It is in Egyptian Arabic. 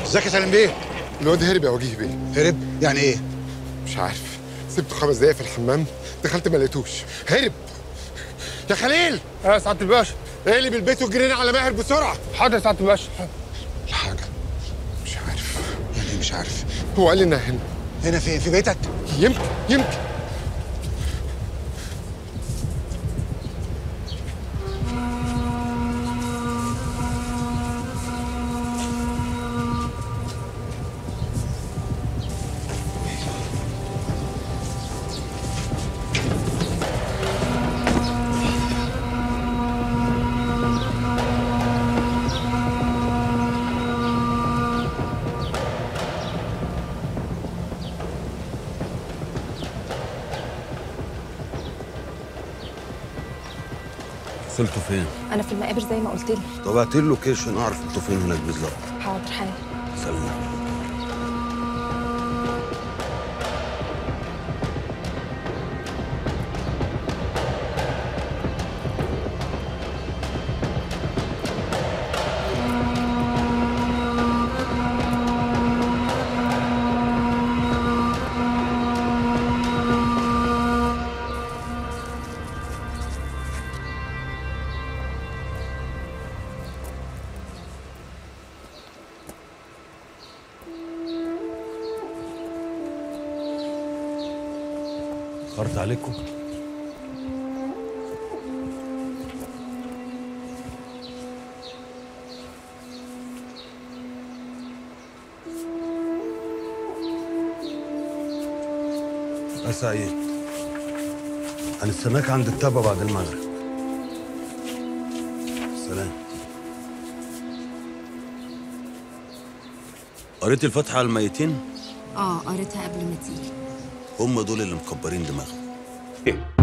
ازيك يا سالم بيه الواد هرب يا وجيه بيه هرب يعني ايه مش عارف سبته خمس دقايق في الحمام دخلت ما لقيتوش هرب يا خليل يا سعاده الباشا اقلب البيت وجرينا على ماهر بسرعه حاضر يا سعاده الباشا الحاجه مش عارف يعني إيه مش عارف هو قال لي انها هنا هنا فين في بيتك يمكن يمكن وصلتوا فين؟ انا في المقابر زي ما قلت لي طب هات لي اللوكيشن اعرف انتوا فين هناك بالظبط حاضر حاجه سلام اخرت عليكم يا سعيد هنستناك عند التبة بعد المغرب سلام قريت الفاتحة على الميتين؟ اه قريتها قبل ما تيجي هم دول اللي مكبرين دماغهم